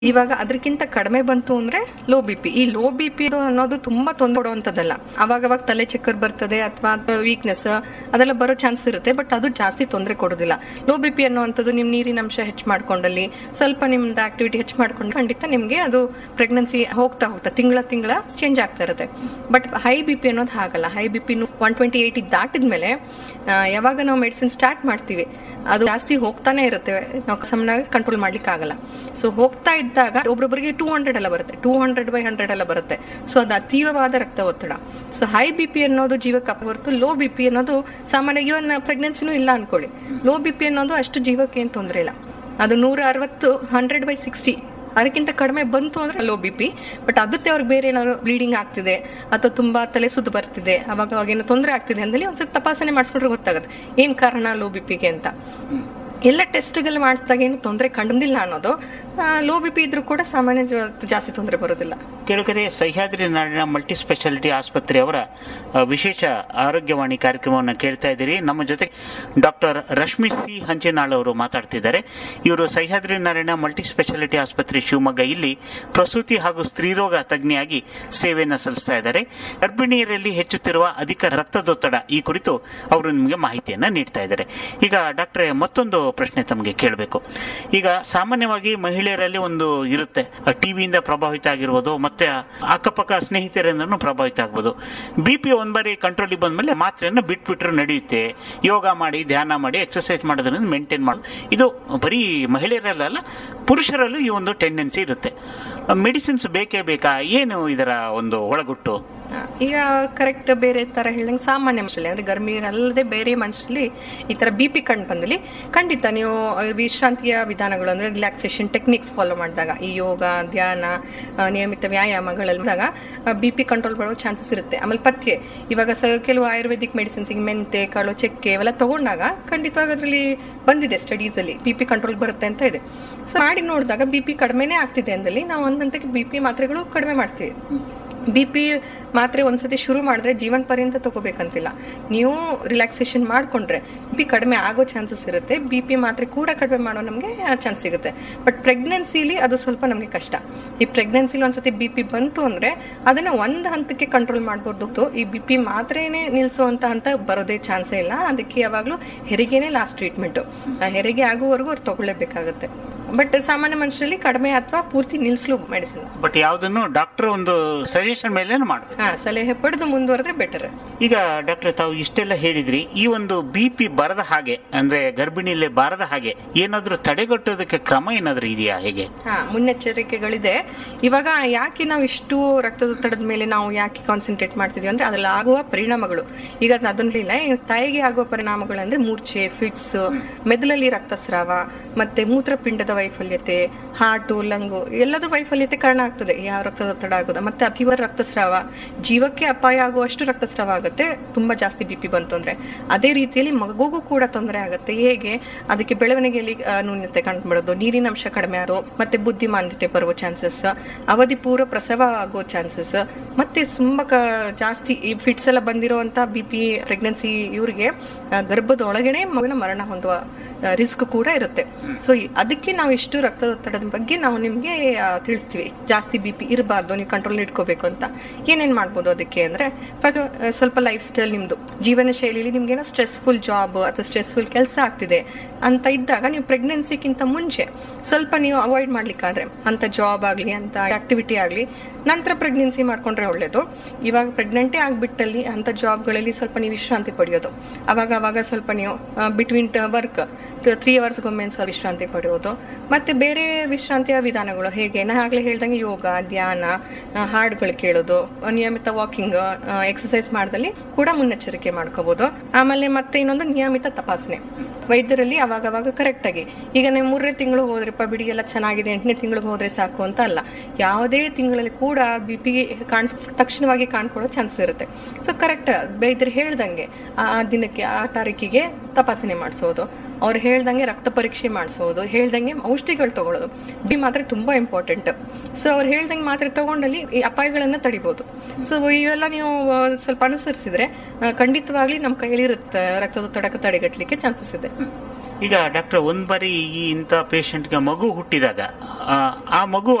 ಇವಾಗ ಅದಕ್ಕಿಂತ ಕಡಿಮೆ ಬಂತು ಅಂದ್ರೆ ಲೋ ಬಿ ಪಿ ಈ ಲೋ ಬಿ ಪಿ ಅನ್ನೋದು ತುಂಬಾ ತೊಂದರೆ ಕೊಡುವಂತದ್ದಲ್ಲ ಅವಾಗ ಅವಾಗ ತಲೆ ಚಕ್ಕರ್ ಬರ್ತದೆ ಅಥವಾ ವೀಕ್ನೆಸ್ ಅದೆಲ್ಲ ಬರೋ ಚಾನ್ಸ್ ಇರುತ್ತೆ ಬಟ್ ಅದು ಜಾಸ್ತಿ ತೊಂದರೆ ಕೊಡೋದಿಲ್ಲ ಲೋ ಬಿ ಪಿ ಅನ್ನುವಂಥದ್ದು ನಿಮ್ ನೀರಿನ ಅಂಶ ಹೆಚ್ಚು ಮಾಡ್ಕೊಂಡಲ್ಲಿ ಸ್ವಲ್ಪ ನಿಮ್ದು ಆಕ್ಟಿವಿಟಿ ಹೆಚ್ಚು ಮಾಡ್ಕೊಂಡು ಖಂಡಿತ ನಿಮ್ಗೆ ಅದು ಪ್ರೆಗ್ನೆನ್ಸಿ ಹೋಗ್ತಾ ಹೋಗ್ತಾ ತಿಂಗಳ ತಿಂಗಳ ಚೇಂಜ್ ಆಗ್ತಾ ಇರುತ್ತೆ ಬಟ್ ಹೈ ಬಿ ಪಿ ಅನ್ನೋದು ಹಾಗಲ್ಲ high B P one twenty eighty ದಾಟಿದ್ಮೇಲೆ ಆ, ಯಾವಾಗ ನಾವು ಮೆಡಿಸಿನ್ ಸ್ಟಾರ್ಟ್ ಮಾಡ್ತೀವಿ ಅದು ಜಾಸ್ತಿ ಹೋಗ್ತಾನೆ ಇರುತ್ತೆ ನಾವು ಸಮನಾಗಿ ಕಂಟ್ರೋಲ್ ಮಾಡ್ಲಿಕ್ಕೆ ಆಗಲ್ಲ ಸೊ ಹೋಗ್ತಾ ಇದ್ದಾಗ ಒಬ್ಬೊಬ್ಬರಿಗೆ ಟೂ ಹಂಡ್ರೆಡ್ ಎಲ್ಲ ಬರುತ್ತೆ ಟೂ ಹಂಡ್ರೆಡ್ ಬೈ ಹಂಡ್ರೆಡ್ ಎಲ್ಲ ಬರುತ್ತೆ ಸೊ ಅದು ಅತೀವವಾದ ರಕ್ತ ಒತ್ತಡ ಸೊ ಹೈ ಬಿ ಪಿ ಅನ್ನೋದು ಜೀವಕ್ಕೆ ಅಪ್ಪ ಹೊರತು ಲೋ ಬಿ ಪಿ ಅನ್ನೋದು ಸಾಮಾನ್ಯ ಇವನ್ ಪ್ರೆಗ್ನೆನ್ಸಿನೂ ಇಲ್ಲ ಅನ್ಕೊಳ್ಳಿ ಲೋ ಬಿ ಪಿ ಅನ್ನೋದು ಅಷ್ಟು ಜೀವಕ್ಕೆ ಏನು ತೊಂದರೆ ಇಲ್ಲ ಅದು ನೂರ ಅರವತ್ತು ಹಂಡ್ರೆಡ್ ಬೈ ಸಿಕ್ಸ್ಟಿ ಅದಕ್ಕಿಂತ ಕಡಿಮೆ ಬಂತು ಅಂದ್ರೆ ಲೋ ಬಿ ಪಿ ಬಟ್ ಅದಕ್ಕೆ ಅವ್ರಿಗೆ ಬೇರೆ ಏನಾದ್ರು ಬ್ಲೀಡಿಂಗ್ ಆಗ್ತಿದೆ ಅಥವಾ ತುಂಬಾ ತಲೆ ಸುದ್ದು ಬರ್ತಿದೆ ಅವಾಗ ಅವಾಗ ಏನೋ ತೊಂದರೆ ಆಗ್ತಿದೆ ಅಂದಲ್ಲಿ ಒಂದ್ಸತಿ ತಪಾಸಣೆ ಮಾಡಿಸ್ಕೊಂಡ್ರೆ ಗೊತ್ತಾಗುತ್ತೆ ಏನ್ ಕಾರಣ ಲೋ ಬಿ ಪಿಗೆ ಅಂತ ಎಲ್ಲ ಟೆಸ್ಟ್ಗಳು ಮಾಡಿಸಿದಾಗ ಏನು ತೊಂದರೆ ಕಂಡಿಲ್ಲ ಅನ್ನೋದು ಲೋ ಬಿ ಪಿ ಇದ್ರೂ ಕೂಡ ಸಾಮಾನ್ಯ ಜ- ಜಾಸ್ತಿ ತೊಂದರೆ ಬರೋದಿಲ್ಲ ಕೆಳಗಡೆ ಸಹ್ಯಾದ್ರಿ ನಾಡಿನ ಮಲ್ಟಿ ಸ್ಪೆಷಾಲಿಟಿ ಆಸ್ಪತ್ರೆಯವರ ಆ, ವಿಶೇಷ ಆರೋಗ್ಯವಾಣಿ ಕಾರ್ಯಕ್ರಮವನ್ನು ಕೇಳ್ತಾ ಇದ್ದೀರಿ ನಮ್ಮ ಜೊತೆ ಡಾಕ್ಟರ್ ರಶ್ಮಿ ಸಿ ಹಂಚಿನಾಳ್ ಅವರು ಮಾತಾಡ್ತಿದ್ದಾರೆ ಇವರು ಸಹ್ಯಾದ್ರಿ ನಾರಾಯಣ ಮಲ್ಟಿ ಸ್ಪೆಷಾಲಿಟಿ ಆಸ್ಪತ್ರೆ ಶಿವಮೊಗ್ಗ ಇಲ್ಲಿ ಪ್ರಸೂತಿ ಹಾಗೂ ಸ್ತ್ರೀರೋಗ ತಜ್ಞೆಯಾಗಿ ಸೇವೆಯನ್ನು ಸಲ್ಲಿಸ್ತಾ ಇದ್ದಾರೆ ಗರ್ಭಿಣಿಯರಲ್ಲಿ ಹೆಚ್ಚುತ್ತಿರುವ ಅಧಿಕ ರಕ್ತದೊತ್ತಡ ಈ ಕುರಿತು ಅವರು ನಿಮಗೆ ಮಾಹಿತಿಯನ್ನ ನೀಡ್ತಾ ಇದ್ದಾರೆ ಈಗ ಡಾಕ್ಟ್ರೆ ಮತ್ತೊಂದು ಪ್ರಶ್ನೆ ತಮಗೆ ಕೇಳಬೇಕು ಈಗ ಸಾಮಾನ್ಯವಾಗಿ ಮಹಿಳೆಯರಲ್ಲಿ ಒಂದು ಇರುತ್ತೆ ಟಿವಿಯಿಂದ ಪ್ರಭಾವಿತ ಆಗಿರ್ಬೋದು ಮತ್ತೆ ಅಕ್ಕಪಕ್ಕ ಸ್ನೇಹಿತರಿಂದನೂ ಪ್ರಭಾವಿತ ಆಗ್ಬೋದು ಬಿ ಪಿ ಒಂದ್ ಬಾರಿ ಕಂಟ್ರೋಲಿಗೆ ಬಂದ್ಮೇಲೆ ಮಾತ್ರೆಯನ್ನು ಬಿಟ್ಬಿಟ್ರೆ ನಡೆಯುತ್ತೆ ಯೋಗ ಮಾಡಿ ಧ್ಯಾನ ಮಾಡಿ ಎಕ್ಸರ್ಸೈಸ್ ಮಾಡೋದ್ರಿಂದ ಮೇಂಟೈನ್ ಮಾಡೋದು ಇದು ಬರೀ ಮಹಿಳೆಯರಲ್ಲ ಪುರುಷರಲ್ಲೂ ಈ ಒಂದು ಟೆಂಡೆನ್ಸಿ ಇರುತ್ತೆ ಮೆಡಿಸಿನ್ಸ್ ಬೇಕೇ ಬೇಕಾ ಏನು ಇದರ ಒಂದು ಒಳಗುಟ್ಟು ಈಗ ಕರೆಕ್ಟ್ ಬೇರೆ ತರ ಹೇಳ್ದಂಗೆ ಸಾಮಾನ್ಯ ಮನುಷ್ಯರಲ್ಲಿ ಅಂದ್ರೆ ಗರ್ಭಿಣಿಯರಲ್ಲದೆ ಬೇರೆ ಮನುಷ್ಯರಲ್ಲಿ ಈ ತರ ಬಿ ಪಿ ಕಂಡು ಬಂದಲ್ಲಿ ಖಂಡಿತ ನೀವು ಆ, ವಿಶ್ರಾಂತಿಯ ವಿಧಾನಗಳು ಅಂದ್ರೆ ರಿಲ್ಯಾಕ್ಸೇಷನ್ ಟೆಕ್ನಿಕ್ಸ್ ಫಾಲೋ ಮಾಡಿದಾಗ ಈ ಯೋಗ ಧ್ಯಾನ ಆ, ನಿಯಮಿತ ವ್ಯಾಯಾಮಗಳಲ್ಲಿದ್ದಾಗ ಬಿ ಪಿ ಕಂಟ್ರೋಲ್ ಬರೋ ಚಾನ್ಸಸ್ ಇರುತ್ತೆ ಆಮೇಲೆ ಪಥ್ಯ ಇವಾಗ ಸ ಕೆಲವು ಆಯುರ್ವೇದಿಕ್ ಮೆಡಿಸಿನ್ಸ್ ಈಗ ಮೆಂತೆ ಕಾಳು ಚಕ್ಕೆ ಇವೆಲ್ಲ ತಗೊಂಡಾಗ ಖಂಡಿತವಾಗಿ ಅದರಲ್ಲಿ ಬಂದಿದೆ ಸ್ಟಡೀಸ್ ಅಲ್ಲಿ ಬಿ ಪಿ ಕಂಟ್ರೋಲ್ ಬರುತ್ತೆ ಅಂತ ಇದೆ ಸೊ ಮಾಡಿ ನೋಡಿದಾಗ ಬಿ ಪಿ ಕಡಿಮೆನೇ ಆಗ್ತಿದೆ ಅಂದಲ್ಲಿ ನಾವು ಒಂದ್ ಹಂತಕ್ಕೆ ಬಿ ಪಿ ಮಾತ್ರೆಗಳು ಕಡಿಮೆ ಮಾಡ್ತೀವಿ ಬಿ ಪಿ ಮಾತ್ರೆ ಒಂದ್ಸತಿ ಶುರು ಮಾಡಿದ್ರೆ ಜೀವನ ಪರ್ಯಂತ ತಗೋಬೇಕಂತಿಲ್ಲ ನೀವು ರಿಲ್ಯಾಕ್ಸೇಷನ್ ಮಾಡ್ಕೊಂಡ್ರೆ ಬಿ ಕಡಿಮೆ ಆಗೋ ಚಾನ್ಸಸ್ ಇರುತ್ತೆ ಬಿ ಪಿ ಮಾತ್ರೆ ಕೂಡ ಕಡಿಮೆ ಮಾಡೋ ನಮಗೆ ಚಾನ್ಸ್ ಸಿಗುತ್ತೆ ಬಟ್ ಪ್ರೆಗ್ನೆನ್ಸಿಲಿ ಅದು ಸ್ವಲ್ಪ ನಮಗೆ ಕಷ್ಟ ಈ ಪ್ರೆಗ್ನೆನ್ಸಿಲಿ ಒಂದ್ಸತಿ ಬಿ ಪಿ ಬಂತು ಅಂದ್ರೆ ಅದನ್ನ ಒಂದು ಹಂತಕ್ಕೆ ಕಂಟ್ರೋಲ್ ಮಾಡ್ಬೋದು ಹೊರ್ತು ಈ ಬಿ ಪಿ ಮಾತ್ರೆನೇ ನಿಲ್ಸುವಂತ ಹಂತ ಬರೋದೇ ಚಾನ್ಸೇ ಇಲ್ಲ ಅದಕ್ಕೆ ಯಾವಾಗಲೂ ಹೆರಿಗೆನೇ ಲಾಸ್ಟ್ ಟ್ರೀಟ್ಮೆಂಟ್ ಹೆರಿಗೆ ಆಗುವವರೆಗೂ ಅವ್ರು ತಗೊಳ್ಳೇಬೇಕಾಗುತ್ತೆ ಬಟ್ ಸಾಮಾನ್ಯ ಮನುಷ್ಯರಲ್ಲಿ ಕಡಿಮೆ ಅಥವಾ ಪೂರ್ತಿ ನಿಲ್ಸ್ಲು ಮೆಡಿಸಿನ್ ಬಟ್ ಯಾವುದನ್ನು ಡಾಕ್ಟರ್ ಒಂದು ಸಜೆಷನ್ ಮೇಲೆ ಮಾಡಬೇಕು ಹಾ ಸಲಹೆ ಪಡೆದು ಮುಂದುವರೆದ್ರೆ ಬೆಟರ್ ಈಗ ಡಾಕ್ಟರ್ ತಾವು ಇಷ್ಟೆಲ್ಲ ಹೇಳಿದ್ರಿ ಈ ಒಂದು ಬಿ ಪಿ ಬರದ ಹಾಗೆ ಅಂದ್ರೆ ಗರ್ಭಿಣಿಯಲ್ಲಿ ಬಾರದ ಹಾಗೆ ಏನಾದ್ರೂ ತಡೆಗಟ್ಟೋದಕ್ಕೆ ಕ್ರಮ ಏನಾದ್ರೂ ಇದೆಯಾ ಹೇಗೆ ಹಾ ಮುನ್ನೆಚ್ಚರಿಕೆಗಳಿದೆ ಇವಾಗ ಯಾಕೆ ನಾವು ಇಷ್ಟು ರಕ್ತದೊತ್ತಡದ ಮೇಲೆ ನಾವು ಯಾಕೆ ಕಾನ್ಸಂಟ್ರೇಟ್ ಮಾಡ್ತಿದೀವಿ ಅಂದ್ರೆ ಅದ್ರಲ್ಲಿ ಆಗುವ ಪರಿಣಾಮಗಳು ಈಗ ಅದನ್ನಿಲ್ಲ ತಾಯಿಗೆ ಆಗುವ ಪರಿಣಾಮಗಳು ಅಂದ್ರೆ ಮೂರ್ಛೆ ಫಿಟ್ಸ್ ಮೆದುಳಲ್ಲಿ ರಕ್ತಸ್ರಾವ ಮತ್ತೆ ಮೂತ್ರಪಿಂಡದ ವೈಫಲ್ಯತೆ ಹಾರ್ಟು ಲಂಗು ಎಲ್ಲದರ ವೈಫಲ್ಯತೆ ಕಾರಣ ಆಗ್ತದೆ ಯಾವ ರಕ್ತದೊತ್ತಡ ಆಗೋದು ಮತ್ತೆ ಅತಿವ ರಕ್ತಸ್ರಾವ ಜೀವಕ್ಕೆ ಅಪಾಯ ಆಗುವಷ್ಟು ರಕ್ತಸ್ರಾವ ಆಗುತ್ತೆ ತುಂಬಾ ಜಾಸ್ತಿ ಬಿ ಪಿ ಬಂತು ಅಂದ್ರೆ ಅದೇ ರೀತಿಯಲ್ಲಿ ಮಗುಗೂ ಕೂಡ ತೊಂದರೆ ಆಗುತ್ತೆ ಹೇಗೆ ಅದಕ್ಕೆ ಬೆಳವಣಿಗೆಯಲ್ಲಿ ಆ, ನ್ಯೂನತೆ ಕಂಡುಬಿಡೋದು ನೀರಿನ ಅಂಶ ಕಡಿಮೆ ಆಗೋದು ಮತ್ತೆ ಬುದ್ಧಿಮಾನ್ಯತೆ ಬರುವ ಚಾನ್ಸಸ್ ಅವಧಿ ಪೂರ್ವ ಪ್ರಸವ ಆಗೋ ಚಾನ್ಸಸ್ ಮತ್ತೆ ತುಂಬಾ ಕ- ಜಾಸ್ತಿ ಈ ಫಿಟ್ಸ್ ಎಲ್ಲ ಬಂದಿರುವಂತ ಬಿ ಪಿ ಪ್ರೆಗ್ನೆನ್ಸಿ ಇವರಿಗೆ ಗರ್ಭದ ಒಳಗಡೆ ಮಗುವಿನ ಮರಣ ಹೊಂದುವ ರಿಸ್ಕ್ ಕೂಡ ಇರುತ್ತೆ ಸೊ ಅದಕ್ಕೆ ನಾವು ಇಷ್ಟು ರಕ್ತದೊತ್ತಡದ ಬಗ್ಗೆ ನಾವು ನಿಮ್ಗೆ ಆ, ತಿಳಿಸ್ತೀವಿ ಜಾಸ್ತಿ ಬಿ ಪಿ ಇರಬಾರ್ದು ನೀವು ಕಂಟ್ರೋಲ್ ಇಟ್ಕೋಬೇಕು ಅಂತ ಏನೇನ್ ಮಾಡ್ಬೋದು ಅದಕ್ಕೆ ಅಂದ್ರೆ ಫಸ್ಟ್ ಸ್ವಲ್ಪ ಲೈಫ್ ಸ್ಟೈಲ್ ನಿಮ್ದು ಜೀವನ ಶೈಲಿಲಿ ನಿಮ್ಗೆ ಏನೋ ಸ್ಟ್ರೆಸ್ಫುಲ್ ಜಾಬ್ ಅಥವಾ ಸ್ಟ್ರೆಸ್ಫುಲ್ ಕೆಲಸ ಆಗ್ತಿದೆ ಅಂತ ಇದ್ದಾಗ ನೀವು ಪ್ರೆಗ್ನೆನ್ಸಿಗಿಂತ ಮುಂಚೆ ಸ್ವಲ್ಪ ನೀವು ಅವಾಯ್ಡ್ ಮಾಡ್ಲಿಕ್ಕಾದ್ರೆ ಅಂತ ಜಾಬ್ ಆಗ್ಲಿ ಅಂತ ಆಕ್ಟಿವಿಟಿ ಆಗ್ಲಿ ನಂತರ ಪ್ರೆಗ್ನೆನ್ಸಿ ಮಾಡ್ಕೊಂಡ್ರೆ ಒಳ್ಳೇದು ಇವಾಗ ಪ್ರೆಗ್ನೆಂಟೇ ಆಗ್ಬಿಟ್ಟಲ್ಲಿ ಅಂತ ಜಾಬ್ಗಳಲ್ಲಿ ಸ್ವಲ್ಪ ನೀವು ವಿಶ್ರಾಂತಿ ಪಡೆಯೋದು ಅವಾಗ ಅವಾಗ ಸ್ವಲ್ಪ ನೀವು ಬಿಟ್ವೀನ್ ವರ್ಕ್ ತ್ರೀ ಅವರ್ಸ್ಗೊಮ್ಮೆ ಸ್ವಲ್ಪ ವಿಶ್ರಾಂತಿ ಪಡೆಯೋದು ಮತ್ತೆ ಬೇರೆ ವಿಶ್ರಾಂತಿಯ ವಿಧಾನಗಳು ಹೇಗೆ ನಾ ಆಗ್ಲೇ ಹೇಳ್ದಂಗೆ ಯೋಗ ಧ್ಯಾನ ಆ, ಹಾಡುಗಳು ಕೇಳೋದು ಆ, ನಿಯಮಿತ ವಾಕಿಂಗ್ ಎಕ್ಸಸೈಸ್ ಮಾಡ್ದಲ್ಲಿ ಕೂಡ ಮುನ್ನೆಚ್ಚರಿಕೆ ಮಾಡ್ಕೋಬಹುದು ಆಮೇಲೆ ಮತ್ತೆ ಇನ್ನೊಂದು ನಿಯಮಿತ ತಪಾಸಣೆ ವೈದ್ಯರಲ್ಲಿ ಅವಾಗ ಅವಾಗ ಕರೆಕ್ಟ್ ಆಗಿ ಈಗ ನೀವು ಮೂರನೇ ತಿಂಗಳು ಹೋದ್ರಪ್ಪ ಬಿಡಿ ಎಲ್ಲ ಚೆನ್ನಾಗಿದೆ ಎಂಟನೇ ತಿಂಗಳಿಗೆ ಹೋದ್ರೆ ಸಾಕು ಅಂತ ಅಲ್ಲ ಯಾವುದೇ ತಿಂಗಳಲ್ಲಿ ಕೂಡ ಬಿ ಪಿ ಕಾಣಿಸ್ ತಕ್ಷಣವಾಗಿ ಕಾಣ್ಕೊಳ್ಳೋ ಚಾನ್ಸಸ್ ಇರುತ್ತೆ ಸೊ ಕರೆಕ್ಟ್ ವೈದ್ಯರು ಹೇಳ್ದಂಗೆ ಆ ಆ ದಿನಕ್ಕೆ ಆ ತಾರೀಕಿಗೆ ತಪಾಸಣೆ ಮಾಡಿಸೋದು ಅವ್ರು ಹೇಳ್ದಂಗೆ ರಕ್ತ ಪರೀಕ್ಷೆ ಮಾಡಿಸೋದು ಹೇಳ್ದಂಗೆ ಔಷಧಿಗಳು ತಗೊಳ್ಳೋದು ಬಿ ಮಾತ್ರೆ ತುಂಬಾ ಇಂಪಾರ್ಟೆಂಟ್ ಸೊ ಅವ್ರು ಹೇಳ್ದಂಗೆ ಮಾತ್ರೆ ತಗೊಂಡಲ್ಲಿ ಈ ಅಪಾಯಗಳನ್ನ ತಡಿಬಹುದು ಸೊ ಇವೆಲ್ಲ ನೀವು ಆ, ಸ್ವಲ್ಪ ಅನುಸರಿಸಿದ್ರೆ ಆ, ಖಂಡಿತವಾಗ್ಲಿ ನಮ್ಮ ಕೈಲಿರುತ್ತೆ ರಕ್ತದೊತ್ತಡಕ ತಡೆಗಟ್ಟಲಿಕ್ಕೆ ಚಾನ್ಸಸ್ ಇದೆ ಈಗ ಡಾಕ್ಟರ್ ಒಂದ್ ಬಾರಿ ಈ ಇಂಥ ಪೇಷಂಟ್ಗೆ ಮಗು ಹುಟ್ಟಿದಾಗ ಆ, ಆ ಮಗು